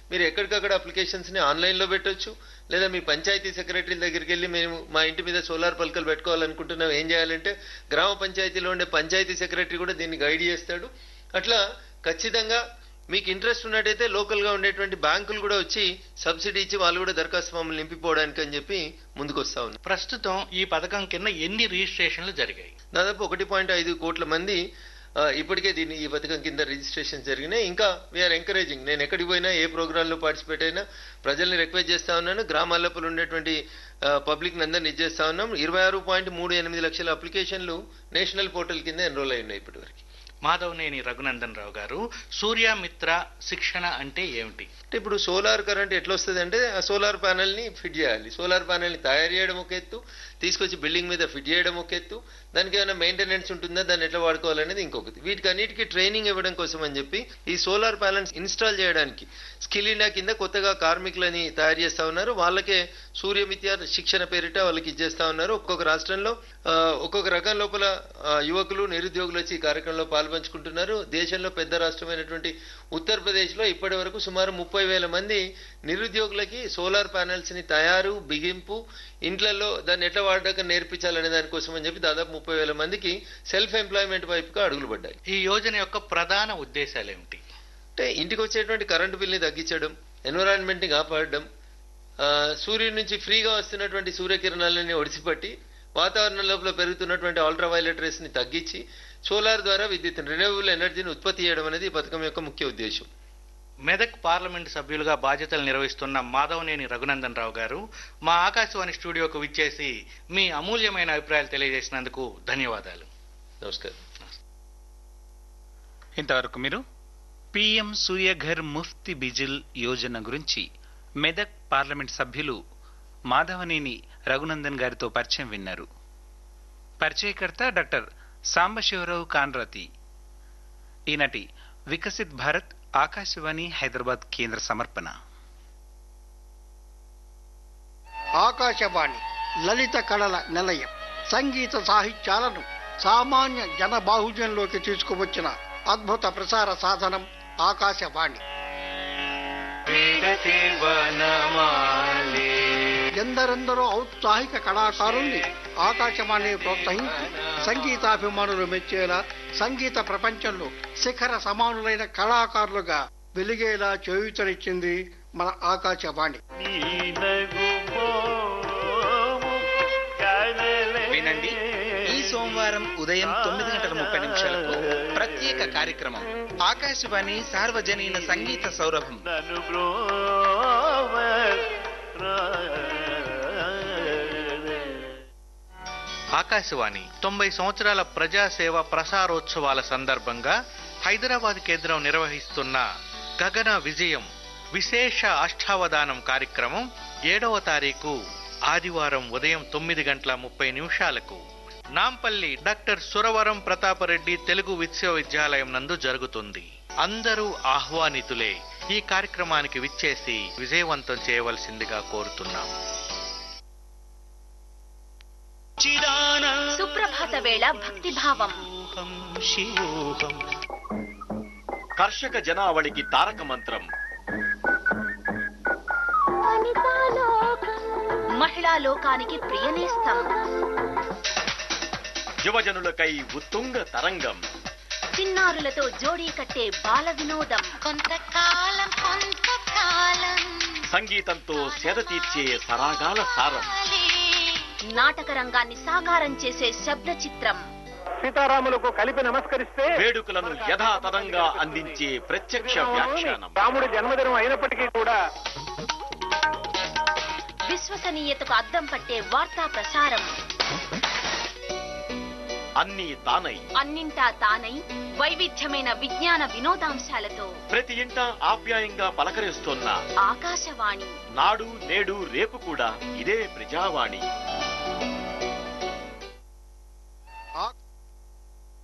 మీరు ఎక్కడికక్కడ అప్లికేషన్స్ని ఆన్లైన్లో పెట్టొచ్చు లేదా మీ పంచాయతీ సెక్రటరీ దగ్గరికి వెళ్ళి మేము మా ఇంటి మీద సోలార్ పలకలు పెట్టుకోవాలనుకుంటున్నాం ఏం చేయాలంటే గ్రామ పంచాయతీలో ఉండే పంచాయతీ సెక్రటరీ కూడా దీన్ని గైడ్ చేస్తాడు అట్లా ఖచ్చితంగా మీకు ఇంట్రెస్ట్ ఉన్నట్టయితే లోకల్గా ఉండేటువంటి బ్యాంకులు కూడా వచ్చి సబ్సిడీ ఇచ్చి వాళ్ళు కూడా దరఖాస్తు ఫామ్లు నింపిపోవడానికి అని చెప్పి ముందుకు వస్తా ఉన్నారు ప్రస్తుతం ఈ పథకం కింద ఎన్ని రిజిస్ట్రేషన్లు జరిగాయి దాదాపు ఒకటి పాయింట్ ఐదు కోట్ల మంది ఆ, ఇప్పటికే దీన్ని ఈ పథకం కింద రిజిస్ట్రేషన్ జరిగినాయి ఇంకా వీఆర్ ఎంకరేజింగ్ నేను ఎక్కడికి పోయినా ఏ ప్రోగ్రాంలో పార్టిసిపేట్ అయినా ప్రజల్ని రిక్వెస్ట్ చేస్తా ఉన్నాను గ్రామాల్లోపల ఉండేటువంటి పబ్లిక్ అందరిని ఇచ్చేస్తా ఉన్నాం ఇరవై ఆరు పాయింట్ మూడు ఎనిమిది లక్షల అప్లికేషన్లు నేషనల్ పోర్టల్ కింద ఎన్రోల్ అయి ఉన్నాయి ఇప్పటివరకు మాధవనేని రఘునందన్ రావు గారు సూర్యమిత్ర శిక్షణ అంటే ఏమిటి అంటే ఇప్పుడు సోలార్ కరెంట్ ఎట్లా వస్తుంది అంటే ఆ సోలార్ ప్యానెల్ ని ఫిట్ చేయాలి సోలార్ ప్యానెల్ ని తయారు చేయడం ఒక ఎత్తు తీసుకొచ్చి బిల్డింగ్ మీద ఫిట్ చేయడం ఒక ఎత్తు దానికి ఏమైనా మెయింటెనెన్స్ ఉంటుందా దాన్ని ఎట్లా వాడుకోవాలనేది ఇంకొకటి వీటికి అన్నిటికీ ట్రైనింగ్ ఇవ్వడం కోసం అని చెప్పి ఈ సోలార్ ప్యానెల్స్ ఇన్స్టాల్ చేయడానికి స్కిల్ ఇండియా కింద కొత్తగా కార్మికులని తయారు చేస్తా ఉన్నారు వాళ్ళకే సూర్యమిత్య శిక్షణ పేరిట వాళ్ళకి ఇచ్చేస్తా ఉన్నారు ఒక్కొక్క రాష్ట్రంలో ఆ, ఒక్కొక్క రకం లోపల ఆ, యువకులు నిరుద్యోగులు వచ్చి ఈ కార్యక్రమంలో పాల్పంచుకుంటున్నారు దేశంలో పెద్ద రాష్ట్రమైనటువంటి ఉత్తరప్రదేశ్ లో ఇప్పటి వరకు సుమారు ముప్పై వేల మంది నిరుద్యోగులకి సోలార్ ప్యానెల్స్ ని తయారు బిగింపు ఇంట్లలో దాన్ని ఎట్లా వాడక నేర్పించాలనే దానికోసం అని చెప్పి దాదాపు ముప్పై వేల మందికి సెల్ఫ్ ఎంప్లాయ్మెంట్ వైపుగా అడుగులు పడ్డాయి ఈ యోజన యొక్క ప్రధాన ఉద్దేశాలు ఏమిటి అంటే ఇంటికి వచ్చేటువంటి కరెంటు బిల్ని తగ్గించడం ఎన్విరాన్మెంట్ ని కాపాడడం ఆ, సూర్యుడి నుంచి ఫ్రీగా వస్తున్నటువంటి సూర్యకిరణాలని ఒడిసిపట్టి వాతావరణం లోపల పెరుగుతున్నటువంటి అల్ట్రావైలెట్ రేస్ ని తగ్గించి సోలార్ ద్వారా విద్యుత్ రెన్యూవబుల్ ఎనర్జీని ఉత్పత్తి చేయడం అనేది ఈ పథకం యొక్క ముఖ్య ఉద్దేశం మెదక్ పార్లమెంట్ సభ్యులుగా బాధ్యతలు నిర్వహిస్తున్న మాధవనేని రఘునందన్ రావు గారు మా ఆకాశవాణి స్టూడియోకు విచ్చేసి మీ అమూల్యమైన అభిప్రాయాలు తెలియజేసినందుకు ధన్యవాదాలు నమస్కారం ఇంతవరకు మీరు పిఎం సూర్యఘర్ ముఫ్తి బిజిల్ యోజన గురించి మెదక్ పార్లమెంట్ సభ్యులు మాధవనేని రఘునందన్ గారితో పరిచయం విన్నారు పరిచయకర్త డాక్టర్ సాంబశివరావు కాన్రాతి ఈనాటి వికసిత్ భారత్ ఆకాశవాణి హైదరాబాద్ కేంద్ర సమర్పణ ఆకాశవాణి లలిత కళల నిలయం సంగీత సాహిత్యాలను సామాన్య జన బాహుజ్యంలోకి తీసుకువచ్చిన అద్భుత ప్రసార సాధనం ఆకాశవాణి ఎందరెందరో ఔత్సాహిక కళాకారుల్ని ఆకాశవాణి ప్రోత్సహించి సంగీతాభిమానులు మెచ్చేలా సంగీత ప్రపంచంలో శిఖర సమానులైన కళాకారులుగా వెలిగేలా చేయూతనిచ్చింది మన ఆకాశవాణి వినండి ఈ సోమవారం ఉదయం తొమ్మిది గంటల ముప్పై నిమిషాలకు ప్రత్యేక కార్యక్రమం ఆకాశవాణి సార్వజనీన సంగీత సౌరభం ఆకాశవాణి తొంభై సంవత్సరాల ప్రజాసేవ ప్రసారోత్సవాల సందర్భంగా హైదరాబాద్ కేంద్రం నిర్వహిస్తున్న గగన విజయం విశేష అష్టావధానం కార్యక్రమం ఏడవ తారీఖు ఆదివారం ఉదయం తొమ్మిది గంటల ముప్పై నిమిషాలకు నాంపల్లి డాక్టర్ సురవరం ప్రతాపరెడ్డి తెలుగు విశ్వవిద్యాలయం నందు జరుగుతుంది అందరూ ఆహ్వానితులే ఈ కార్యక్రమానికి విచ్చేసి విజయవంతం చేయవలసిందిగా కోరుతున్నాం సుప్రభాత వేళ భక్తిభావం కర్షక జనావళికి తారక మంత్రం మహిళా లోకానికి ప్రియనేస్తం యువజనులకై ఉత్తుంగ తరంగం చిన్నారులతో జోడీ కట్టే బాల వినోదం కొంతకాలం కొంతకాలం సంగీతంతో సేద తీర్చే సరాగాల సారం నాటక రంగాన్ని సాకారం చేసే శబ్ద చిత్రం సీతారాములకు కలిపి నమస్కరిస్తే వేడుకలను యథాతథంగా అందించే ప్రత్యక్ష వ్యాఖ్యానం రాముడి జన్మదినం అయినప్పటికీ కూడా విశ్వసనీయతకు అద్దం పట్టే వార్తా ప్రసారం అన్నీ తానై అన్నింటా తానై వైవిధ్యమైన విజ్ఞాన వినోదాంశాలతో ప్రతి ఇంట ఆప్యాయంగా పలకరిస్తున్న ఆకాశవాణి నాడు నేడు రేపు కూడా ఇదే ప్రజావాణి